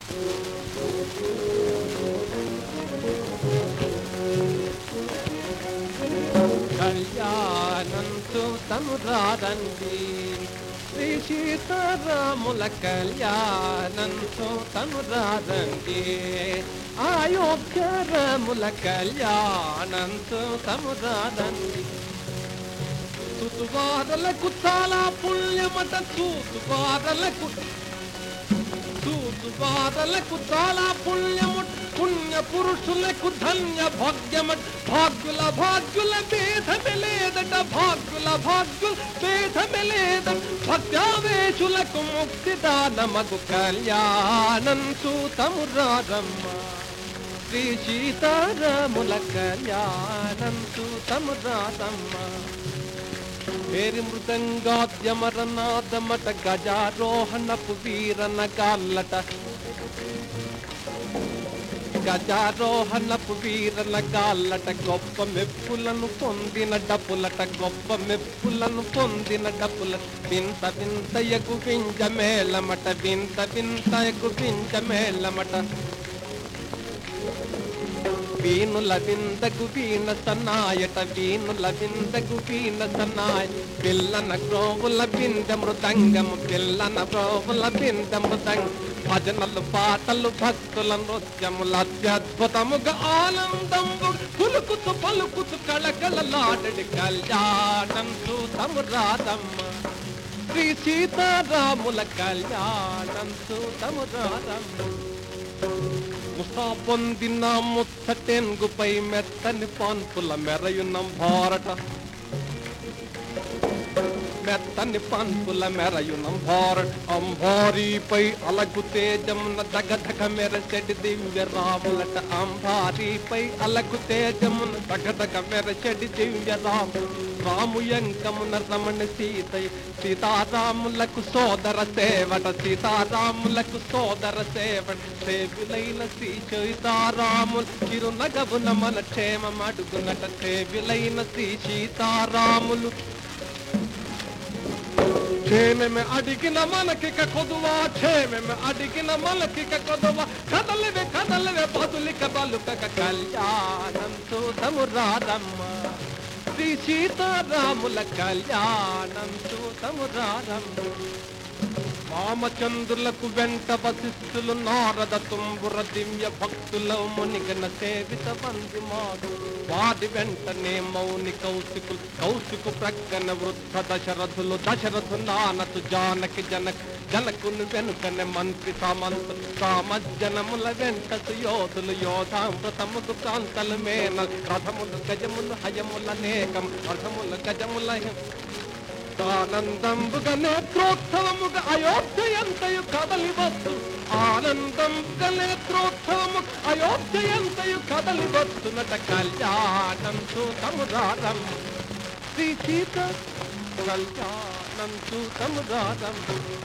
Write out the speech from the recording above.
కళ్యాణంతో తను రాదండి శ్రీ సీతారాముల కళ్యాణంతో తను రాదండి అయోధ్య రాముల కళ్యాణంతో తను రాదండి తుతువారలకు చాలా పుణ్యమట చూతువారలకు చూతువారలకు చాలా పుణ్యము పుణ్య పురుషులకు ధన్య భాగ్యమట భాగ్యుల భాగ్యుల భేదమే లేదట భాగ్యుల భాగ్యుల భేదమే లేదట భక్త్యావేశులకు ముక్తి దానమగు కళ్యాణం సూతము రారమ్మ శ్రీ సీతారాముల కళ్యాణం సూతము రారమ్మ పేరి మృదంగాద్యమరనాదమట గజారోహణపు వీరన గాల్లట గజారోహణపు వీరన గాల్లట గొప్ప మెప్పులను పొందిన డప్పులట గొప్ప మెప్పులను పొందిన డప్పులట వింత వింతయకు పింజ మేళమట వింత వింతయకు పింజ మేళమట వీణుల విందగు వీణ సన్నాయట వీణుల విందగు వీణ సన్నాయ పిల్లన గ్రోవుల బింద మృదంగము పిల్లన గ్రోవుల బింద మృదంగ భజనలు పాటలు భక్తుల నృత్యముల అత్యద్భుతముగా ఆనందము పులుకుతు పలుకుతు కళకళలాడడి కళ్యాణం సూతము రాదమ్మ శ్రీ సీతారాముల కళ్యాణం సూతము రాదమ్మ ముసా పొందిన ముచ్చటెంగుపై మెత్తని పాన్పుల మెరయున్నం భారట మెత్తని పాన్పుల మెరయున్నం భారట అంబారీపై అలగు తేజమున దగదగ మెరచెడి దివ్య రాములట అంబారీపై అలగు తేజమున దగదగ మెరచెడి దివ్య రాము రాము ఎంకమున రమణ సీతై సీతారాములకు సోదర సేవట సీతారాములకు సోదర సేవట సేవిలైన శ్రీ సీతారాములు చిరునగవున మన క్షేమం అడుగునట సేవిలైన శ్రీ సీతారాములు క్షేమమే అడిగిన మనకిక కొదువా క్షేమమే అడిగిన మనకిక కొదువా కదలివే కదలివే బదులిక బలుకక కళ్యాణం చూతము రాదమ్మ శ్రీ సీతారాముల కళ్యాణం చూతము రాదమ్మ రామచంద్రులకు వెంట వశిష్ఠులు నారద తుంబుర దివ్య భక్తుల మునిగన సేవిత వంది మాడు వాడి వెంటనే మౌని కౌశికులు కౌశికు ప్రక్కన వృద్ధ దశరథులు దశరథు నానతు జానకి జనక్ జనకుని వెనుకనే మంత్రి సామంతులు సామజ్జనముల వెంట సుయోధులు యోధామృతముకు కాంతలు మేన రథములు గజములు హయముల నేకం రథములు గజముల హె- ఆనందంబుగా నేత్రోత్సవముగా అయోధ్య ఎంతయు కదలి వస్తు ఆనందంబుగా నేత్రోత్సవము అయోధ్య ఎంతయు కదలి వస్తున్నట కళ్యాణం సూతమురారం శ్రీ సీత కళ్యాణం సూతమురారం